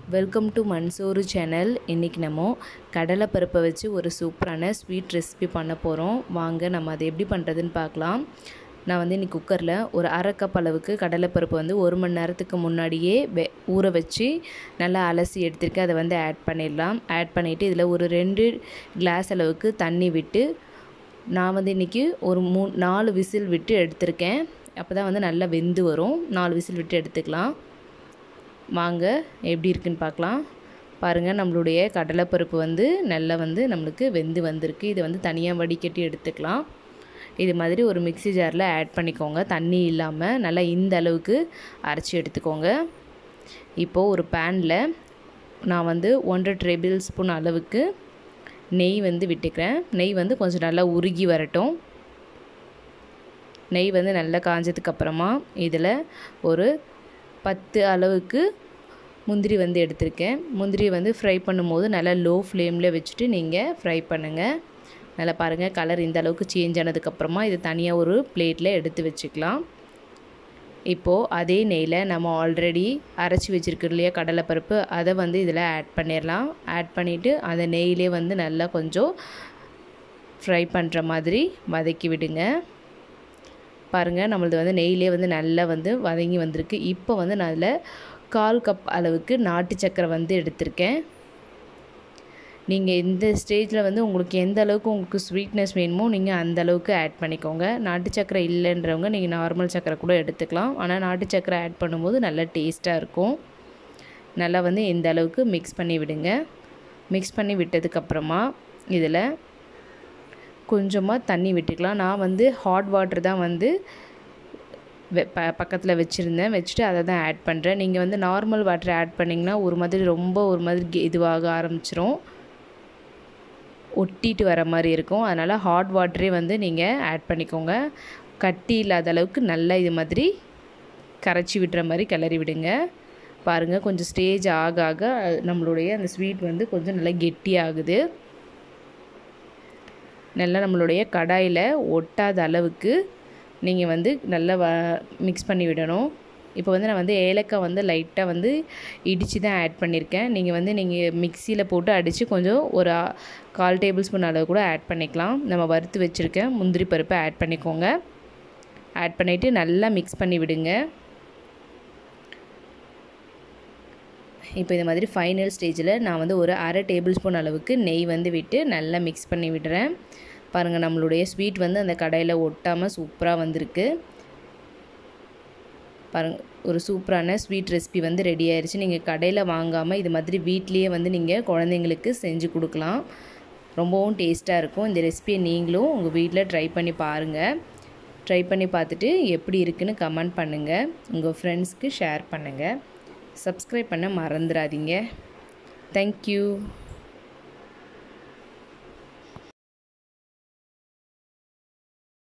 welcome to மன்சோறு channel இன்றைக்கி நம்ம கடலைப்பருப்பை வச்சு ஒரு சூப்பரான ஸ்வீட் ரெசிபி பண்ண போகிறோம் வாங்க நம்ம அதை எப்படி பண்ணுறதுன்னு பார்க்கலாம் நான் வந்து இன்றைக்கி குக்கரில் ஒரு அரை கப் அளவுக்கு கடலைப்பருப்பு வந்து ஒரு மணி நேரத்துக்கு முன்னாடியே வெ ஊற வச்சு நல்லா அலசி எடுத்துருக்கேன் அதை வந்து ஆட் பண்ணிடலாம் ஆட் பண்ணிவிட்டு இதில் ஒரு ரெண்டு கிளாஸ் அளவுக்கு தண்ணி விட்டு நான் வந்து இன்றைக்கி ஒரு மூ நாலு விசில் விட்டு எடுத்திருக்கேன் அப்போ தான் வந்து நல்லா வெந்து வரும் நாலு விசில் விட்டு எடுத்துக்கலாம் வாங்க எப்படி இருக்குன்னு பார்க்கலாம் பாருங்கள் நம்மளுடைய கடலைப்பருப்பு வந்து நல்லா வந்து நம்மளுக்கு வெந்து வந்திருக்கு இதை வந்து தனியாக வடிகட்டி எடுத்துக்கலாம் இது மாதிரி ஒரு மிக்சி ஜாரில் ஆட் பண்ணிக்கோங்க தண்ணி இல்லாமல் நல்லா இந்த அளவுக்கு அரைச்சி எடுத்துக்கோங்க இப்போது ஒரு பேனில் நான் வந்து ஒன்றரை டேபிள் ஸ்பூன் அளவுக்கு நெய் வந்து விட்டுக்கிறேன் நெய் வந்து கொஞ்சம் நல்லா உருகி வரட்டும் நெய் வந்து நல்லா காஞ்சதுக்கப்புறமா இதில் ஒரு பத்து அளவுக்கு முந்திரி வந்து எடுத்திருக்கேன் முந்திரி வந்து ஃப்ரை பண்ணும்போது நல்லா லோ ஃப்ளேமில் வச்சுட்டு நீங்கள் ஃப்ரை பண்ணுங்கள் நல்லா பாருங்கள் கலர் இந்த அளவுக்கு சேஞ்ச் ஆனதுக்கப்புறமா இது தனியாக ஒரு பிளேட்டில் எடுத்து வச்சுக்கலாம் இப்போது அதே நெய்யில் நம்ம ஆல்ரெடி அரைச்சி வச்சுருக்கோம் இல்லையா கடலைப்பருப்பு அதை வந்து இதில் ஆட் பண்ணிடலாம் ஆட் பண்ணிவிட்டு அந்த நெய்யிலே வந்து நல்லா கொஞ்சம் ஃப்ரை பண்ணுற மாதிரி வதக்கி விடுங்க பாருங்கள் நம்மளது வந்து நெய்யிலே வந்து நல்லா வந்து வதங்கி வந்திருக்கு இப்போ வந்து நான் அதில் கால் கப் அளவுக்கு நாட்டு சக்கரை வந்து எடுத்திருக்கேன் நீங்கள் இந்த ஸ்டேஜில் வந்து உங்களுக்கு எந்த அளவுக்கு உங்களுக்கு ஸ்வீட்னஸ் வேணுமோ நீங்கள் அந்த அளவுக்கு ஆட் பண்ணிக்கோங்க நாட்டு சக்கரை இல்லைன்றவங்க நீங்கள் நார்மல் சக்கரை கூட எடுத்துக்கலாம் ஆனால் நாட்டு சக்கரை ஆட் பண்ணும்போது நல்லா டேஸ்ட்டாக இருக்கும் நல்லா வந்து இந்த அளவுக்கு மிக்ஸ் பண்ணி விடுங்க மிக்ஸ் பண்ணி விட்டதுக்கப்புறமா இதில் கொஞ்சமாக தண்ணி விட்டுக்கலாம் நான் வந்து ஹாட் வாட்டர் தான் வந்து ப பக்கத்தில் வச்சுருந்தேன் வச்சுட்டு அதை தான் ஆட் பண்ணுறேன் நீங்கள் வந்து நார்மல் வாட்டர் ஆட் பண்ணிங்கன்னா ஒரு மாதிரி ரொம்ப ஒரு மாதிரி இதுவாக ஆரம்பிச்சிரும் ஒட்டிட்டு வர மாதிரி இருக்கும் அதனால் ஹாட் வாட்டரே வந்து நீங்கள் ஆட் பண்ணிக்கோங்க கட்டி இல்லாத அளவுக்கு நல்லா இது மாதிரி கரைச்சி விடுற மாதிரி கிளறி விடுங்க பாருங்கள் கொஞ்சம் ஸ்டேஜ் ஆக ஆக நம்மளுடைய அந்த ஸ்வீட் வந்து கொஞ்சம் நல்லா கெட்டியாகுது நல்லா நம்மளுடைய கடாயில் ஒட்டாத அளவுக்கு நீங்கள் வந்து நல்லா வ மிக்ஸ் பண்ணி விடணும் இப்போ வந்து நான் வந்து ஏலக்காய் வந்து லைட்டாக வந்து இடித்து தான் ஆட் பண்ணியிருக்கேன் நீங்கள் வந்து நீங்கள் மிக்சியில் போட்டு அடித்து கொஞ்சம் ஒரு கால் டேபிள் ஸ்பூன் அளவு கூட ஆட் பண்ணிக்கலாம் நம்ம வறுத்து வச்சுருக்கேன் முந்திரி பருப்பை ஆட் பண்ணிக்கோங்க ஆட் பண்ணிவிட்டு நல்லா மிக்ஸ் பண்ணி விடுங்க இப்போ இந்த மாதிரி ஃபைனல் ஸ்டேஜில் நான் வந்து ஒரு அரை டேபிள் ஸ்பூன் அளவுக்கு நெய் வந்து விட்டு நல்லா மிக்ஸ் பண்ணி விடுறேன் பாருங்கள் நம்மளுடைய ஸ்வீட் வந்து அந்த கடையில் ஒட்டாமல் சூப்பராக வந்திருக்கு பாருங்கள் ஒரு சூப்பரான ஸ்வீட் ரெசிபி வந்து ரெடி ஆயிடுச்சு நீங்கள் கடையில் வாங்காமல் இது மாதிரி வீட்லேயே வந்து நீங்கள் குழந்தைங்களுக்கு செஞ்சு கொடுக்கலாம் ரொம்பவும் டேஸ்ட்டாக இருக்கும் இந்த ரெசிபியை நீங்களும் உங்கள் வீட்டில் ட்ரை பண்ணி பாருங்கள் ட்ரை பண்ணி பார்த்துட்டு எப்படி இருக்குன்னு கமெண்ட் பண்ணுங்கள் உங்கள் ஃப்ரெண்ட்ஸ்க்கு ஷேர் பண்ணுங்கள் சப்ஸ்கிரைப் பண்ண மறந்துடாதீங்க தேங்க்யூ